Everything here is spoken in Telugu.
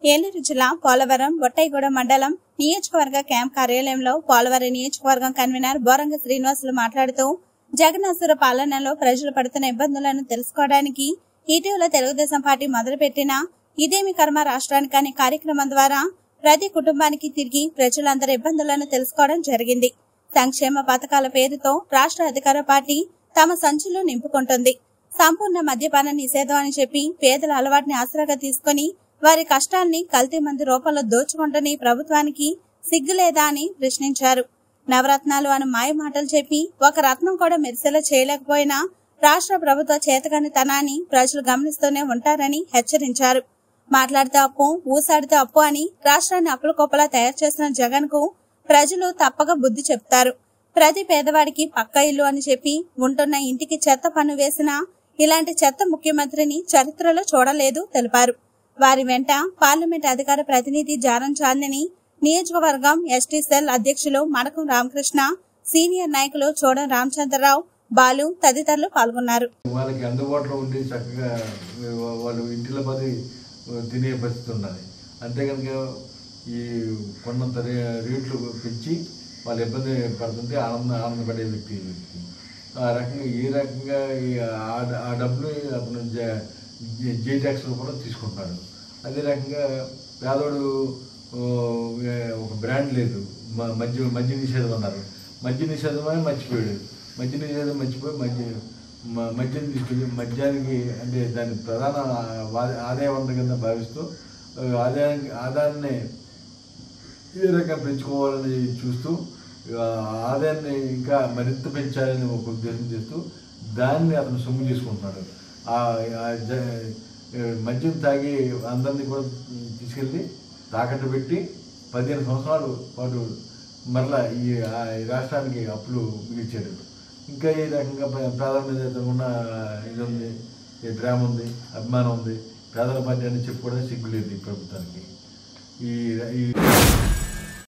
ఏలూరు జిల్లా పోలవరం బొట్టైగూడ మండలం నియోజకవర్గ క్యాంప్ కార్యాలయంలో పోలవరం నియోజకవర్గం కన్వీనర్ బోరంగ శ్రీనివాసులు మాట్లాడుతూ జగన్నాసుర పాలనలో ప్రజలు పడుతున్న ఇబ్బందులను తెలుసుకోవడానికి ఇటీవల తెలుగుదేశం పార్టీ మొదలుపెట్టిన ఇదేమి కర్మ రాష్ట్రానికి అనే కార్యక్రమం ద్వారా ప్రతి కుటుంబానికి తిరిగి ప్రజలందరి ఇబ్బందులను తెలుసుకోవడం జరిగింది సంక్షేమ పథకాల పేరుతో రాష్ట్ర అధికార పార్టీ తమ సంచులు నింపుకుంటుంది సంపూర్ణ మద్యపాన నిషేధం అని చెప్పి పేదల అలవాటుని ఆసరాగా తీసుకుని వారి కష్టాల్ని కల్తీ మంది రూపంలో దోచుకుంటున్న ఈ ప్రభుత్వానికి సిగ్గులేదా అని ప్రశ్నించారు నవరత్నాలు అని మాయ మాటలు చెప్పి ఒక రత్నం కూడా మెరిసేలా చేయలేకపోయినా రాష్ట్ర ప్రభుత్వ చేతకాని తనాన్ని ప్రజలు గమనిస్తూనే ఉంటారని హెచ్చరించారు మాట్లాడితే అప్పు ఊసాడితే అప్పు అని రాష్ట్రాన్ని అప్పుల కుప్పలా తయారు చేసిన జగన్ కు ప్రజలు తప్పక బుద్ధి చెప్తారు ప్రతి పేదవాడికి పక్క ఇల్లు అని చెప్పి ఉంటున్న ఇంటికి చెత్త పన్ను వేసినా ఇలాంటి చెత్త ముఖ్యమంత్రిని చరిత్రలో చూడలేదు తెలిపారు వారి వెంట పార్లమెంట్ అధికార ప్రతినిధి జారం చాందిని నియోజకవర్గం ఎస్టీ సెల్ అధ్యక్షులు మడకం రామకృష్ణ సీనియర్ నాయకులు చూడం రామచంద్రరావు బాలు తదితరులు పాల్గొన్నారు వాళ్ళకి అందుబాటులో ఉండి చక్కగా వా- వాళ్ళు ఇంటిలో పది తినే పరిస్థితి ఉన్నది అంతే కనుక ఈ కొన్నంత రే- రేట్లు పెంచి వాళ్ళు ఇబ్బంది పడుతుంటే ఆనంద ఆనందపడే వ్యక్తి ఈ వ్యక్తి ఆ రకంగా ఏ రకంగా ఈ ఆ డ- ఆ డబ్బులు అతను జే ట్యాక్స్ కూడా తీసుకుంటున్నాడు అదే రకంగా పేదోడు ఓ, ఏ- ఒక బ్రాండ్ లేదు మ- మద్య మద్య నిషేధం అన్నారు మద్య నిషేధం అని మర్చిపోయాడు మద్య నిషేధం మర్చిపోయి మద్య మ- మద్యం తీసుకెళ్ళి మద్యానికి అంటే దాని ప్రధాన వా- ఆదాయ వనరు కింద భావిస్తూ ఆ, ఆదాయానికి ఆదాయాన్ని ఏ రకంగా పెంచుకోవాలని చూస్తూ ఆ, ఆదాయాన్ని ఇంకా మరింత పెంచాలని ఒక ఉద్దేశం చేస్తూ దాన్ని అతను సొమ్ము చేసుకుంటున్నాడు ఆ ఆ జ- మద్యం తాగి అందరినీ కూడా తీసుకెళ్ళి తాకట్టు పెట్టి పదిహేను సంవత్సరాల పాటు మరలా ఈ ఆ ఈ రాష్ట్రానికి అప్పులు మిగిల్చాడు ఇంకా ఈ రకంగా ప్ర- ప్రాధాన్యత ఉన్న ఇది ఉంది ఈ ప్రేమ ఉంది అభిమానం ఉంది పేదల పార్టీ అని చెప్పుకోవడానికి సిగ్గులేదు ఈ ప్రభుత్వానికి ఈ ఈ